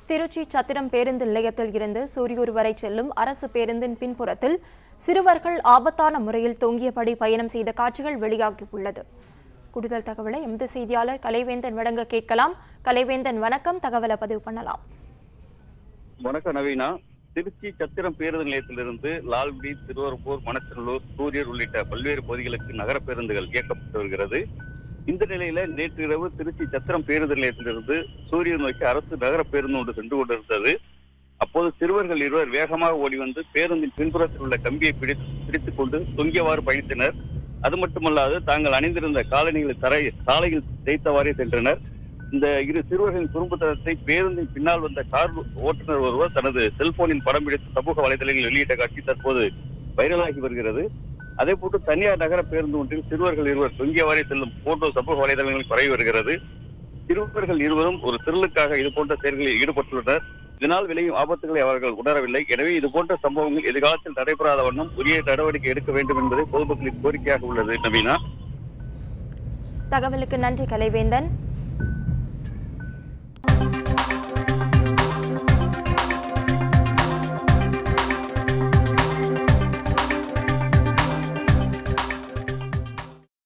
திருச்சி சத்திரம் பேருந்து நிலையத்தில் இருந்து சூரியூர் வரை செல்லும் அரசு பேருந்தின் பின்புறத்தில் சிறுவர்கள் ஆபத்தான முறையில் தொங்கியபடி பயணம் செய்த காட்சிகள் வெளியாகியுள்ளது கூடுதல் தகவலை எமது செய்தியாளர் கலைவேந்தன் வழங்க கேட்கலாம் கலைவேந்தன் வணக்கம் தகவலை பதிவு பண்ணலாம் வணக்கம் நவீனா திருச்சி சத்திரம் பேருந்து நிலையத்திலிருந்து லால்குடி திருவரப்பூர் மணச்சநல்லூர் சூரியர் உள்ளிட்ட பல்வேறு பகுதிகளுக்கு நகர பேருந்துகள் இயக்கப்பட்டு வருகிறது இந்த நிலையில நேற்று இரவு திருச்சி சத்திரம் பேருந்து நிலையத்திலிருந்து சூரியன் நோக்கி அரசு நகர பேருந்து ஒன்று சென்று கொண்டிருந்தது அப்போது சிறுவர்கள் இருவர் வேகமாக ஓடி வந்து பேருந்தின் பின்புறத்தில் உள்ள கம்பியை பிடித்து பிடித்துக் கொண்டு தொங்கியவாறு பயணித்தனர் அது மட்டுமல்லாது தாங்கள் அணிந்திருந்த காலணிகளை தரை சாலையில் தேய்த்தவாறே சென்றனர் இந்த இரு சிறுவர்களின் குறும்புத்தனத்தை பேருந்தின் பின்னால் வந்த கார் ஓட்டுநர் ஒருவர் தனது செல்போனில் படம் பிடித்து சமூக வலைதளங்களில் வெளியிட்ட காட்சி தற்போது வைரலாகி வருகிறது அதே போன்று தனியார் நகர பேருந்து ஒன்றில் சிறுவர்கள் இருவர் தொங்கியவாறே செல்லும் போட்டோ சமூக வலைதளங்களில் பரவி வருகிறது சிறுவர்கள் இருவரும் ஒரு திரளுக்காக இது போன்ற செயல்களில் ஈடுபட்டுள்ளனர் இதனால் விளையும் ஆபத்துகளை அவர்கள் உணரவில்லை எனவே இது போன்ற சம்பவங்கள் எதிர்காலத்தில் நடைபெறாத வண்ணம் உரிய நடவடிக்கை எடுக்க வேண்டும் என்பது பொதுமக்களின் கோரிக்கையாக உள்ளது நவீனா தகவலுக்கு நன்றி கலைவேந்தன்